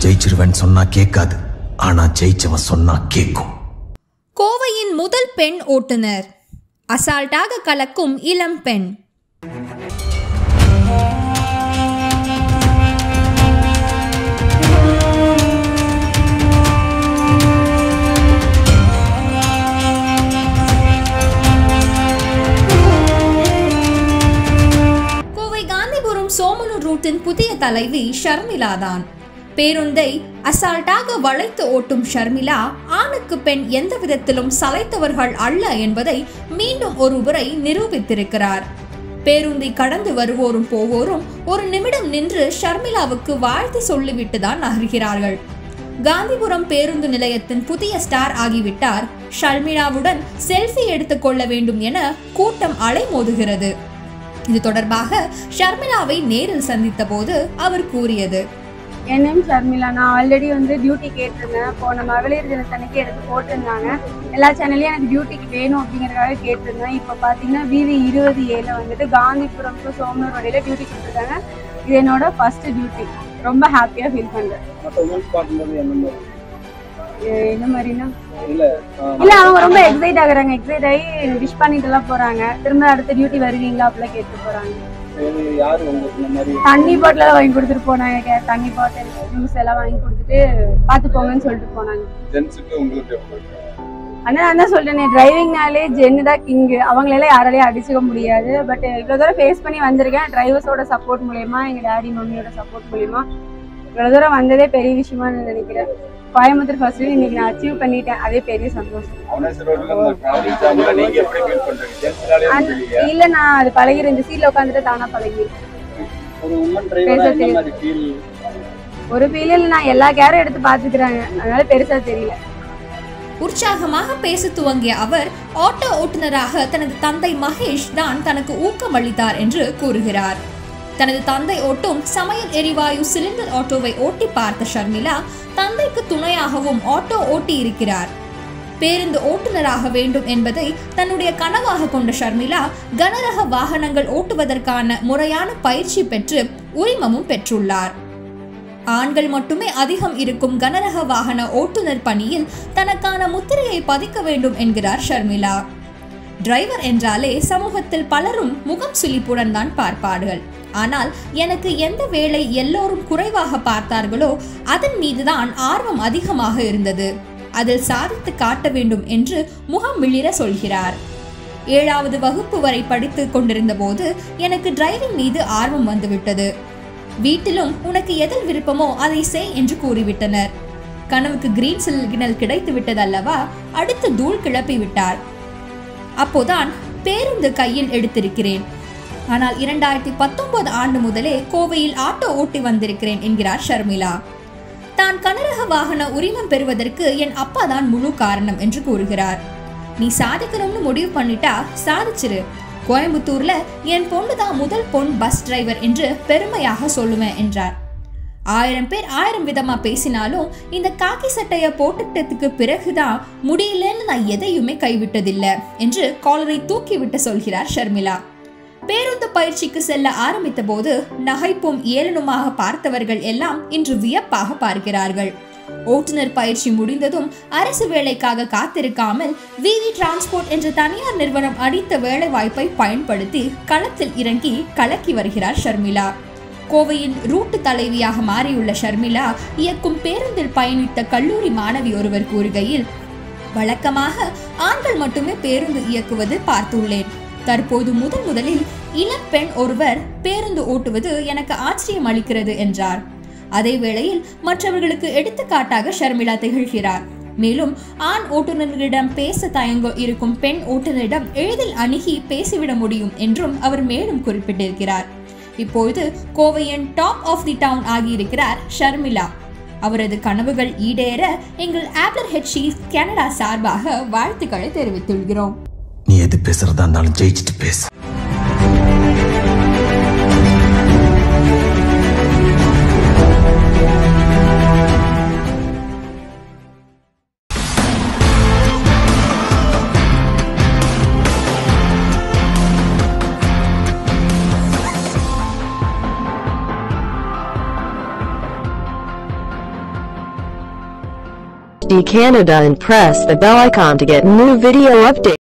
ஜெயிச்சிருவேன்னு சொன்னா கேட்காது ஆனா ஜெயிச்சவன் சொன்னா கேட்கும் கோவையின் முதல் பெண் ஓட்டுநர் அசால்ட்டாக கலக்கும் இளம் பெண் கோவை காந்திபுரம் சோமனூர் ரூட்டின் புதிய தலைவி ஷர்மிளா தான் பேருந்தை அசால்ட்டாக வளைத்து ஓட்டும் ஷர்மிளா ஆணுக்கு பெண் எந்த விதத்திலும் சளைத்தவர்கள் அல்ல என்பதை மீண்டும் ஒருமுறை நிரூபித்திருக்கிறார் பேருந்தை கடந்து வருவோரும் போவோரும் ஒரு நிமிடம் நின்று ஷர்மிளாவுக்கு வாழ்த்து சொல்லிவிட்டு தான் நகர்கிறார்கள் காந்திபுரம் பேருந்து நிலையத்தின் புதிய ஸ்டார் ஆகிவிட்டார் ஷர்மிளாவுடன் செல்ஃபி எடுத்துக்கொள்ள வேண்டும் என கூட்டம் அலைமோதுகிறது இது தொடர்பாக ஷர்மிளாவை நேரில் சந்தித்த போது அவர் கூறியது என் நேம் ஷர்மிளா நான் ஆல்ரெடி வந்து டியூட்டி கேட்டிருந்தேன் போன மகளிர் தினத்தன்னைக்கு எடுத்து போட்டிருந்தாங்க எல்லா சேனல்லையும் எனக்கு டியூட்டிக்கு வேணும் அப்படிங்கறதுக்காக கேட்டிருந்தேன் இப்போ பார்த்தீங்கன்னா விவி இருபது ஏழு வந்துட்டு காந்திபுரம் டு சோமனூர் வழியில் டியூட்டி கொடுத்துருக்காங்க இது என்னோட ஃபர்ஸ்ட் டியூட்டி ரொம்ப ஹாப்பியாக ஃபீல் பண்ணுறேன் மற்ற உமன்ஸ் பார்க்கும்போது என்ன மாதிரி என்ன மாதிரினா இல்ல ஆஹ், இல்லை அவங்க ரொம்ப எக்ஸைட் ஆகுறாங்க எக்ஸைட் ஆகி விஷ் பண்ணிட்டு எல்லாம் போகிறாங்க திரும்ப அடுத்த டியூட்டி வருவீங்களா அப்படிலாம் கேட்டு போகிறாங்க இது யாரு உங்களுக்கு இந்த மாதிரி தண்ணி பாட்டில் வாங்கி கொடுத்துட்டு போனாங்க கே- தண்ணி பாட்டில் ஜூஸ் எல்லாம் வாங்கி கொடுத்துட்டு பார்த்து போங்கன்னு சொல்லிட்டு போனாங்க ஜென்ஸுக்கு உங்களுக்கு எப்படி? ஆனால் நான் தான் சொல்றேனே டிரைவிங்னாலே ஜென்னு தான் கிங்கு அவங்களெல்லாம் யாராலையும் அடிச்சுக்க முடியாது பட் இவ்வளோ தூரம் ஃபேஸ் பண்ணி வந்திருக்கேன் டிரைவர்ஸோட சப்போர்ட் மூலயமா எங்கள் டேடி மம்மியோட சப்போர்ட் மூலயமா இவ்வளோ தூரம் வந்ததே பெரிய விஷயமா நான் நினைக்கிறேன் கோயம்புத்தூர் ஃபர்ஸ்ட் இன்னைக்கு நான் அச்சீவ் பண்ணிட்டேன் அதே பெரிய சந்தோஷம் அவனேஸ் ரோட்ல இந்த டிராஃபிக் ஜாம்ல நீங்க எப்படி ஃபீல் பண்றீங்க ஜென்ஸ்னாலே அந்த- தெரியல இல்ல நான் அது பழகிற இந்த சீட்ல உட்காந்துட்டு தானா பழகிருக்கேன் ஒரு உமன் டிரைவரா பேச என்ன தெரியும். மாதிரி ஃபீல் ஒரு ஃபீலில் நான் எல்லா கேரும் எடுத்து பார்த்துக்கிறாங்க அதனால பெருசா தெரியல உற்சாகமாக பேச துவங்கிய அவர் ஆட்டோ ஓட்டுநராக தனது தந்தை மகேஷ் தான் தனக்கு ஊக்கம் அளித்தார் என்று கூறுகிறார் தனது தந்தை ஓட்டும் சமையல் எரிவாயு சிலிண்டர் ஆட்டோவை ஓட்டி பார்த்த ஷர்மிளா தந்தைக்கு துணையாகவும் ஆட்டோ ஓட்டி இருக்கிறார் பேருந்து ஓட்டுநராக வேண்டும் என்பதை தன்னுடைய கனவாக கொண்ட ஷர்மிளா கனரக வாகனங்கள் ஓட்டுவதற்கான முறையான பயிற்சி பெற்று உரிமமும் பெற்றுள்ளார் ஆண்கள் மட்டுமே அதிகம் இருக்கும் கனரக வாகன ஓட்டுநர் பணியில் தனக்கான முத்திரையை பதிக்க வேண்டும் என்கிறார் ஷர்மிளா டிரைவர் என்றாலே சமூகத்தில் பலரும் முகம் சுளிப்புடன் தான் பார்ப்பார்கள் ஆனால் எனக்கு எந்த வேளை எல்லோரும் குறைவாக பார்த்தார்களோ அதன் மீதுதான் ஆர்வம் அதிகமாக இருந்தது அதில் சாதித்து காட்ட வேண்டும் என்று முகம் மிளிர சொல்கிறார் ஏழாவது வகுப்பு வரை படித்து கொண்டிருந்த போது எனக்கு டிரைவிங் மீது ஆர்வம் வந்துவிட்டது வீட்டிலும் உனக்கு எதில் விருப்பமோ அதை செய் என்று கூறிவிட்டனர் கனவுக்கு கிரீன் சிக்னல் கிடைத்து விட்டதல்லவா அடுத்து தூள் கிளப்பி விட்டார் அப்போதான் பேருந்து கையில் எடுத்திருக்கிறேன் ஆனால் இரண்டாயிரத்தி பத்தொன்பது ஆண்டு முதலே கோவையில் ஆட்டோ ஓட்டி வந்திருக்கிறேன் என்கிறார் ஷர்மிளா தான் கனரக வாகன உரிமம் பெறுவதற்கு என் அப்பா தான் முழு காரணம் என்று கூறுகிறார் நீ சாதிக்கணும்னு முடிவு பண்ணிட்டா சாதிச்சிரு கோயம்புத்தூர்ல என் பொண்ணு தான் முதல் பொன் பஸ் டிரைவர் என்று பெருமையாக சொல்லுவேன் என்றார் ஆயிரம் பேர் ஆயிரம் விதமா பேசினாலும் இந்த காக்கி சட்டைய போட்டுட்டதுக்கு பிறகுதான் முடியலன்னு நான் எதையுமே கைவிட்டதில்லை என்று காலரை தூக்கிவிட்டு சொல்கிறார் ஷர்மிளா பேருந்து பயிற்சிக்கு செல்ல ஆரம்பித்த போது நகைப்பும் ஏளனமாக பார்த்தவர்கள் எல்லாம் இன்று வியப்பாக பார்க்கிறார்கள் ஓட்டுநர் பயிற்சி முடிந்ததும் அரசு வேலைக்காக காத்திருக்காமல் விவி டிரான்ஸ்போர்ட் என்ற தனியார் நிறுவனம் அடித்த வேலை வாய்ப்பை பயன்படுத்தி களத்தில் இறங்கி கலக்கி வருகிறார் ஷர்மிளா கோவையின் ரூட்டு தலைவியாக மாறியுள்ள ஷர்மிளா இயக்கும் பேருந்தில் பயணித்த கல்லூரி மாணவி ஒருவர் கூறுகையில் வழக்கமாக ஆண்கள் மட்டுமே பேருந்து இயக்குவது பார்த்துள்ளேன் தற்போது முதன் முதலில் இளம் பெண் ஒருவர் பேருந்து ஓட்டுவது எனக்கு ஆச்சரியம் அளிக்கிறது என்றார் அதே வேளையில் மற்றவர்களுக்கு எடுத்துக்காட்டாக ஷர்மிளா திகழ்கிறார் மேலும் ஆண் ஓட்டுநர்களிடம் பேச தயங்க இருக்கும் பெண் ஓட்டுநரிடம் எளிதில் அணுகி பேசிவிட முடியும் என்றும் அவர் மேலும் குறிப்பிட்டிருக்கிறார் இப்பொழுது கோவையின் டாப் ஆஃப் தி டவுன் ஆகியிருக்கிறார் ஷர்மிளா அவரது கனவுகள் ஈடேற எங்கள் ஆப்லர் ஹெச்சி கனடா சார்பாக வாழ்த்துக்களை தெரிவித்துள்கிறோம் நீ எது பேசுறதா இருந்தாலும் ஜெயிச்சுட்டு பேசு HD Canada and press the bell icon to get new video updates.